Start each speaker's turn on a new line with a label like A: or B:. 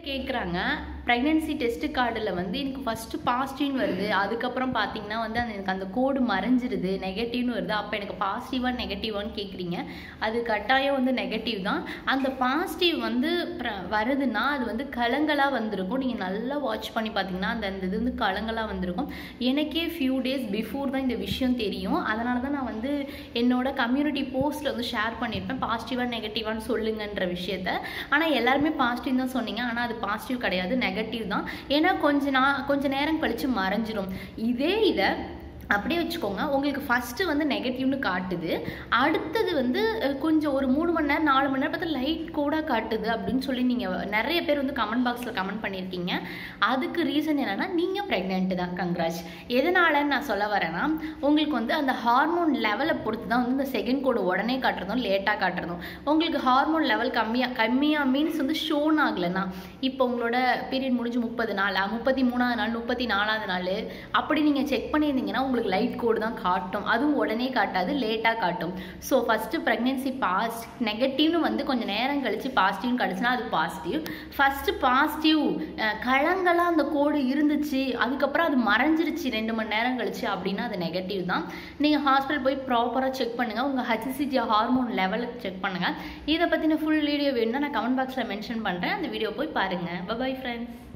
A: கேட்குறாங்க pregnancy test கார்டில் வந்து எனக்கு ஃபஸ்ட்டு பாசிட்டிவ்னு வருது அதுக்கப்புறம் பார்த்தீங்கன்னா வந்து அந்த எனக்கு அந்த கோடு மறைஞ்சிருது நெகட்டிவ்னு வருது அப்போ எனக்கு பாசிட்டிவாக நெகட்டிவான்னு கேட்குறீங்க அது கட்டாயம் வந்து நெகட்டிவ் தான் அந்த பாசிட்டிவ் வந்து பிர- வருதுன்னா அது வந்து கலங்களாக வந்திருக்கும் நீங்கள் நல்லா வாட்ச் பண்ணி பார்த்தீங்கன்னா அந்த அந்த இது வந்து கலங்களாக வந்திருக்கும் எனக்கே ஃபியூ டேஸ் பிஃபோர் தான் இந்த விஷயம் தெரியும் அதனால தான் நான் வந்து என்னோட கம்யூனிட்டி போஸ்ட்டில் வந்து ஷேர் பண்ணியிருப்பேன் பாசிட்டிவாக நெகட்டிவான்னு சொல்லுங்கன்ற விஷயத்த ஆனால் எல்லாருமே பாசிட்டிவ் தான் சொன்னீங்க ஆனால் அது பாசிட்டிவ் கிடையாது நெகட்டிவ் தான் ஏன்னா கொஞ்ச நா கொஞ்ச நேரம் கழித்து மறைஞ்சிரும் இதே இதை அப்படியே வச்சுக்கோங்க உங்களுக்கு ஃபஸ்ட்டு வந்து நெகட்டிவ்னு காட்டுது அடுத்தது வந்து அஹ், கொஞ்சம் ஒரு மூணு மணி நேரம் நாலு மணி நேரம் பார்த்தா லைட் கூட காட்டுது அப்படின்னு சொல்லி நீங்கள் நிறைய பேர் வந்து கமெண்ட் பாக்ஸில் கமெண்ட் பண்ணியிருக்கீங்க அதுக்கு ரீசன் என்னென்னா நீங்கள் ப்ரெக்னென்ட் தான் கங்க்ராஜ் எதனாலன்னு நான் சொல்ல வரேன்னா உங்களுக்கு வந்து அந்த ஹார்மோன் லெவலை பொறுத்து தான் வந்து இந்த செகண்ட் கோடு உடனே காட்டுறதும் லேட்டாக காட்டுறதும் உங்களுக்கு ஹார்மோன் லெவல் கம்மியாக கம்மியாக மீன்ஸ் வந்து ஷோன் ஆகலைன்னா இப்போ உங்களோட பீரியட் முடிஞ்சு முப்பது நாள் முப்பத்தி மூணாவது நாள் முப்பத்தி நாலாவது நாள் அப்படி நீங்கள் செக் பண்ணியிருந்தீங்கன்னா உங்களுக்கு லைட் கோடு தான் காட்டும் அதுவும் உடனே காட்டாது லேட்டாக காட்டும் ஸோ ஃபஸ்ட்டு ப்ரெக்னென்சி பாஸ்ட் நெகட்டிவ்னு வந்து கொஞ்சம் நேரம் கழிச்சு பாசிட்டிவ்னு கிடச்சுன்னா அது பாசிட்டிவ் ஃபஸ்ட்டு பாசிட்டிவ் கழங்கெல்லாம் அந்த கோடு இருந்துச்சு அதுக்கப்புறம் அது மறைஞ்சிருச்சு ரெண்டு மணி நேரம் கழிச்சு அப்படின்னா அது நெகட்டிவ் தான் நீங்கள் ஹாஸ்பிட்டல் போய் ப்ராப்பராக செக் பண்ணுங்கள் உங்கள் ஹச்சிசிஜி ஹார்மோன் லெவலுக்கு செக் பண்ணுங்கள் இதை பற்றின ஃபுல் வீடியோ வேணும்னா நான் கமெண்ட் பாக்ஸில் மென்ஷன் பண்ணுறேன் அந்த வீடியோ போய் பாருங்கள் பபாய் ஃப்ரெண்ட்ஸ்